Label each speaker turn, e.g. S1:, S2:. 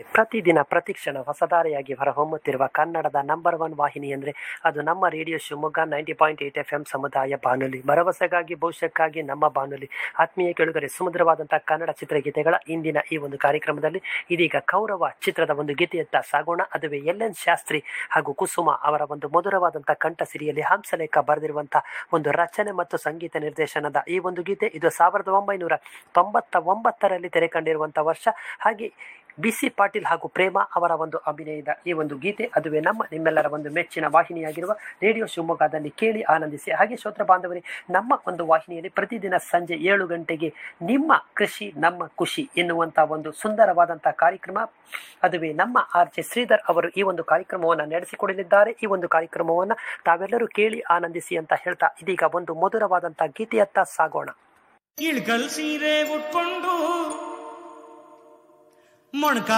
S1: ಪ್ರತಿದಿನ ಪ್ರತಿಕ್ಷಣ ಹೊಸದಾರಿಯಾಗಿ ಹೊರಹೊಮ್ಮುತ್ತಿರುವ ಕನ್ನಡದ ನಂಬರ್ ಒನ್ ವಾಹಿನಿ ಅಂದರೆ ಅದು ನಮ್ಮ radio Shivamogga ninety point eight F M ಸಮುದಾಯ ಬಾನುಲಿ ಭರವಸೆಗಾಗಿ ಭವಿಷ್ಯಕ್ಕಾಗಿ ನಮ್ಮ ಬಾನುಲಿ ಆತ್ಮೀಯ ಕೆಳುಗರೆ ಸುಮಧುರವಾದಂಥ ಕನ್ನಡ ಚಿತ್ರಗೀತೆಗಳ ಇಂದಿನ ಈ ಒಂದು ಕಾರ್ಯಕ್ರಮದಲ್ಲಿ ಇದೀಗ ಕೌರವ ಚಿತ್ರದ ಒಂದು ಗೀತೆಯತ್ತ ಸಾಗೋಣ ಅದುವೇ ಎಲ್ ಎನ್ ಶಾಸ್ತ್ರಿ ಹಾಗೂ ಕುಸುಮ ಅವರ ಒಂದು ಮಧುರವಾದಂಥ ಕಂಠಸಿರಿಯಲ್ಲಿ ಹಂಸಲೇಖ ಬರೆದಿರುವಂಥ ಒಂದು ರಚನೆ ಮತ್ತು ಸಂಗೀತ ನಿರ್ದೇಶನದ ಈ ಒಂದು ಗೀತೆ ಇದು ಸಾವಿರದ ಒಂಬೈನೂರ ತೊಂಬತ್ತ ಒಂಬತ್ತರಲ್ಲಿ ತೆರೆ ಕಂಡಿರುವಂಥ ವರ್ಷ ಹಾಗೆ ಬಿ ಸಿ ಪಾಟೀಲ್ ಹಾಗೂ ಪ್ರೇಮ ಅವರ ಒಂದು ಅಭಿನಯದ ಈ ಒಂದು ಗೀತೆ ಅದುವೇ ನಮ್ಮ ನಿಮ್ಮೆಲ್ಲರ ಒಂದು ಮೆಚ್ಚಿನ ವಾಹಿನಿಯಾಗಿರುವ ರೇಡಿಯೋ ಶಿವಮೊಗ್ಗದಲ್ಲಿ ಕೇಳಿ ಆನಂದಿಸಿ ಹಾಗೆ ಶ್ರೋತ್ರ ಬಾಂಧವರೇ ನಮ್ಮ ಒಂದು ವಾಹಿನಿಯಲ್ಲಿ ಪ್ರತಿದಿನ ಸಂಜೆ ಏಳು ಗಂಟೆಗೆ ನಿಮ್ಮ ಕೃಷಿ ನಮ್ಮ ಖುಷಿ ಎನ್ನುವಂಥ ಒಂದು ಸುಂದರವಾದಂಥ ಕಾರ್ಯಕ್ರಮ ಅದುವೇ ನಮ್ಮ ಆರ್ ಜೆ ಶ್ರೀಧರ್ ಅವರು ಈ ಒಂದು ಕಾರ್ಯಕ್ರಮವನ್ನು ನಡೆಸಿಕೊಡಲಿದ್ದಾರೆ ಈ ಒಂದು ಕಾರ್ಯಕ್ರಮವನ್ನು ತಾವೆಲ್ಲರೂ ಕೇಳಿ ಆನಂದಿಸಿ ಅಂತ ಹೇಳ್ತಾ ಇದೀಗ ಒಂದು ಮಧುರವಾದಂಥ ಗೀತೆಯತ್ತ ಸಾಗೋಣ
S2: ಇಳ್ಕಲ್ ಸೀರೆ ಉಟ್ಕೊಂಡು ಮೊಣಕ